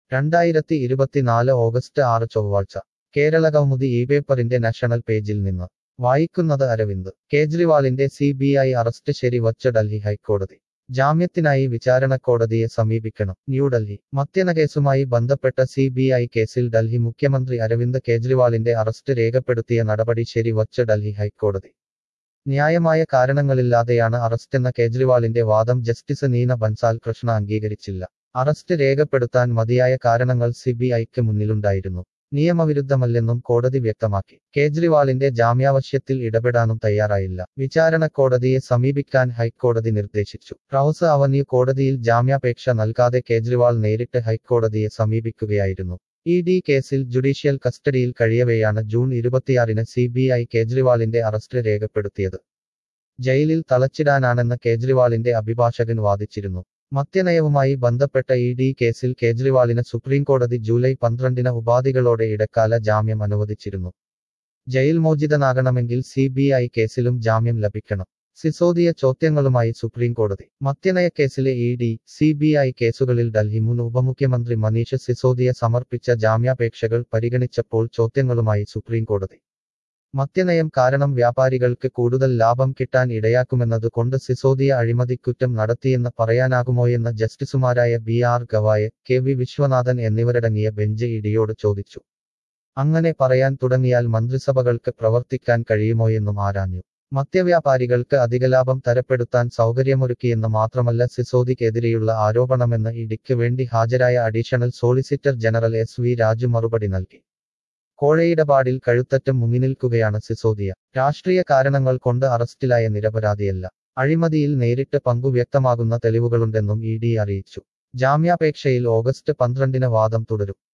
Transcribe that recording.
രണ്ടായിരത്തി ഇരുപത്തിനാല് ഓഗസ്റ്റ് ആറ് ചൊവ്വാഴ്ച കേരള കൗമുദി ഈ പേപ്പറിന്റെ നാഷണൽ പേജിൽ നിന്ന് വായിക്കുന്നത് അരവിന്ദ് കേജ്രിവാളിന്റെ സി ബി ഐ അറസ്റ്റ് ശരിവച്ച ഡൽഹി ഹൈക്കോടതി ജാമ്യത്തിനായി വിചാരണക്കോടതിയെ സമീപിക്കണം ന്യൂഡൽഹി മദ്യനകേസുമായി ബന്ധപ്പെട്ട സി ബി ഐ കേസിൽ ഡൽഹി മുഖ്യമന്ത്രി അരവിന്ദ് കേജ്രിവാളിന്റെ അറസ്റ്റ് രേഖപ്പെടുത്തിയ നടപടി ശരിവച്ച ഡൽഹി ഹൈക്കോടതി ന്യായമായ കാരണങ്ങളില്ലാതെയാണ് അറസ്റ്റെന്ന കേജ്രിവാളിന്റെ വാദം ജസ്റ്റിസ് നീന ബൻസാൽ കൃഷ്ണ അംഗീകരിച്ചില്ല അറസ്റ്റ് രേഖപ്പെടുത്താൻ മതിയായ കാരണങ്ങൾ സി ബി ഐക്ക് മുന്നിലുണ്ടായിരുന്നു നിയമവിരുദ്ധമല്ലെന്നും കോടതി വ്യക്തമാക്കി കേജ്രിവാളിന്റെ ജാമ്യാവശ്യത്തിൽ ഇടപെടാനും തയ്യാറായില്ല വിചാരണ കോടതിയെ സമീപിക്കാൻ ഹൈക്കോടതി നിർദ്ദേശിച്ചു റൌസ് അവന്യൂ കോടതിയിൽ ജാമ്യാപേക്ഷ നൽകാതെ കേജ്രിവാൾ നേരിട്ട് ഹൈക്കോടതിയെ സമീപിക്കുകയായിരുന്നു ഇ ഡി കേസിൽ ജുഡീഷ്യൽ കസ്റ്റഡിയിൽ കഴിയവെയാണ് ജൂൺ ഇരുപത്തിയാറിന് സി ബി ഐ കേജ്രിവാളിന്റെ അറസ്റ്റ് രേഖപ്പെടുത്തിയത് ജയിലിൽ തളച്ചിടാനാണെന്ന് കേജ്രിവാളിന്റെ അഭിഭാഷകൻ വാദിച്ചിരുന്നു മദ്യനയവുമായി ബന്ധപ്പെട്ട ഇ ഡി കേസിൽ കേജ്രിവാളിന് സുപ്രീംകോടതി ജൂലൈ പന്ത്രണ്ടിന് ഉപാധികളോടെ ഇടക്കാല ജാമ്യം അനുവദിച്ചിരുന്നു ജയിൽ മോചിതനാകണമെങ്കിൽ സി ബി ഐ കേസിലും ജാമ്യം ലഭിക്കണം സിസോദിയ ചോദ്യങ്ങളുമായി സുപ്രീംകോടതി മദ്യനയ കേസിലെ E D C B I കേസുകളിൽ ഡൽഹി മുൻ ഉപമുഖ്യമന്ത്രി മനീഷ് സിസോദിയ സമർപ്പിച്ച ജാമ്യാപേക്ഷകൾ പരിഗണിച്ചപ്പോൾ ചോദ്യങ്ങളുമായി സുപ്രീംകോടതി മദ്യനയം കാരണം വ്യാപാരികൾക്ക് കൂടുതൽ ലാഭം കിട്ടാൻ ഇടയാക്കുമെന്നതുകൊണ്ട് സിസോദിയ അഴിമതിക്കുറ്റം നടത്തിയെന്ന് പറയാനാകുമോയെന്ന് ജസ്റ്റിസുമാരായ B R Gavai K V Viswanathan എന്നിവരടങ്ങിയ ബെഞ്ച് ഇഡിയോട് ചോദിച്ചു അങ്ങനെ പറയാൻ തുടങ്ങിയാൽ മന്ത്രിസഭകൾക്ക് പ്രവർത്തിക്കാൻ കഴിയുമോയെന്നും ആരാഞ്ഞു മദ്യവ്യാപാരികൾക്ക് അധികലാഭം തരപ്പെടുത്താൻ സൗകര്യമൊരുക്കിയെന്ന് മാത്രമല്ല സിസോദിക്കെതിരെയുള്ള ആരോപണമെന്ന് ഇഡിക്ക് വേണ്ടി ഹാജരായ additional solicitor general S V Raju മറുപടി നൽകി കോഴയിടപാടിൽ കഴുത്തറ്റം മുങ്ങിനിൽക്കുകയാണ് സിസോദിയ രാഷ്ട്രീയ കാരണങ്ങൾ കൊണ്ട് അറസ്റ്റിലായ നിരപരാധിയല്ല അഴിമതിയിൽ നേരിട്ട് പങ്കു വ്യക്തമാകുന്ന തെളിവുകളുണ്ടെന്നും ഇ ഡി അറിയിച്ചു ജാമ്യാപേക്ഷയിൽ ഓഗസ്റ്റ് പന്ത്രണ്ടിന് വാദം തുടരും